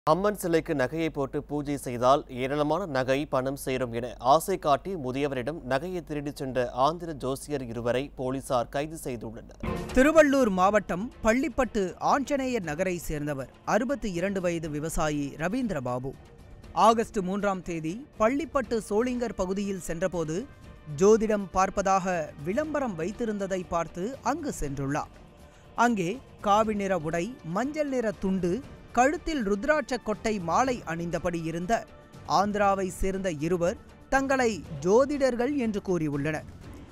அம்மன் சிலைக்கு நகையை போட்டு பூஜை செய்தால் ஏராளமான நகை பணம் சேரும் என ஆசை காட்டி முதியவரிடம் நகையை திருடிச் சென்ற ஆந்திர ஜோசியர் இருவரை போலீசார் கைது செய்துள்ளனர் திருவள்ளூர் மாவட்டம் பள்ளிப்பட்டு ஆஞ்சநேயர் நகரை சேர்ந்தவர் அறுபத்தி இரண்டு வயது விவசாயி ரவீந்திரபாபு ஆகஸ்ட் மூன்றாம் தேதி பள்ளிப்பட்டு சோளிங்கர் பகுதியில் சென்றபோது ஜோதிடம் பார்ப்பதாக விளம்பரம் வைத்திருந்ததை பார்த்து அங்கு சென்றுள்ளார் அங்கே காவி நிற உடை மஞ்சள் நிற துண்டு கழுத்தில் ருத்ராட்ச கொட்டை மாலை அணிந்தபடி இருந்த ஆந்திராவை சேர்ந்த இருவர் தங்களை ஜோதிடர்கள் என்று கூறியுள்ளனர்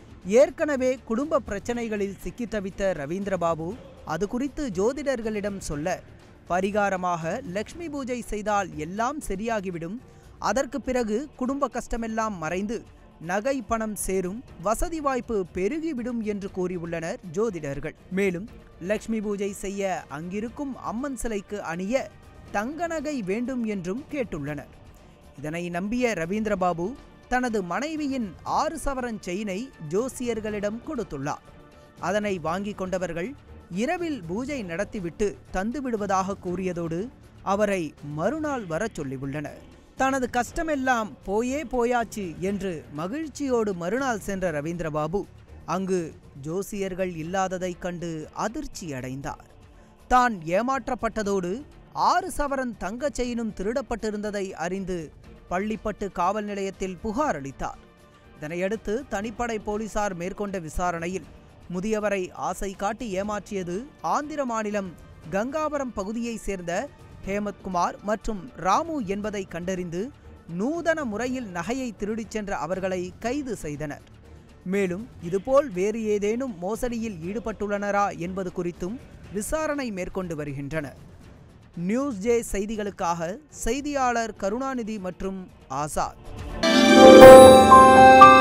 ஏற்கனவே குடும்ப பிரச்சனைகளில் சிக்கித் தவித்த ரவீந்திரபாபு அது குறித்து ஜோதிடர்களிடம் சொல்ல பரிகாரமாக லக்ஷ்மி பூஜை செய்தால் எல்லாம் சரியாகிவிடும் அதற்கு பிறகு குடும்ப கஷ்டமெல்லாம் மறைந்து நகை பணம் சேரும் வசதி வாய்ப்பு பெருகிவிடும் என்று கூறியுள்ளனர் ஜோதிடர்கள் மேலும் லக்ஷ்மி பூஜை செய்ய அங்கிருக்கும் அம்மன் சிலைக்கு அணிய தங்க நகை வேண்டும் என்றும் கேட்டுள்ளனர் இதனை நம்பிய ரவீந்திரபாபு தனது மனைவியின் ஆறு சவரன் செயினை ஜோசியர்களிடம் கொடுத்துள்ளார் அதனை வாங்கிக் கொண்டவர்கள் இரவில் பூஜை நடத்திவிட்டு தந்து விடுவதாக கூறியதோடு அவரை மறுநாள் வரச் சொல்லியுள்ளனர் தனது கஷ்டமெல்லாம் போயே போயாச்சு என்று மகிழ்ச்சியோடு மறுநாள் சென்ற ரவீந்திரபாபு அங்கு ஜோசியர்கள் இல்லாததைக் கண்டு அதிர்ச்சி அடைந்தார் தான் ஏமாற்றப்பட்டதோடு ஆறு சவரன் தங்கச் செயினும் திருடப்பட்டிருந்ததை அறிந்து பள்ளிப்பட்டு காவல் நிலையத்தில் புகார் அளித்தார் இதனையடுத்து தனிப்படை போலீசார் மேற்கொண்ட விசாரணையில் முதியவரை ஆசை காட்டி ஏமாற்றியது ஆந்திர மாநிலம் கங்காவரம் பகுதியைச் சேர்ந்த ஹேமத்குமார் மற்றும் ராமு என்பதை கண்டறிந்து நூதன முறையில் நகையை திருடிச் சென்ற அவர்களை கைது செய்தனர் மேலும் இதுபோல் வேறு ஏதேனும் மோசடியில் ஈடுபட்டுள்ளனரா என்பது குறித்தும் விசாரணை மேற்கொண்டு வருகின்றனர் நியூஸ் ஜே செய்திகளுக்காக செய்தியாளர் கருணாநிதி மற்றும் ஆசாத்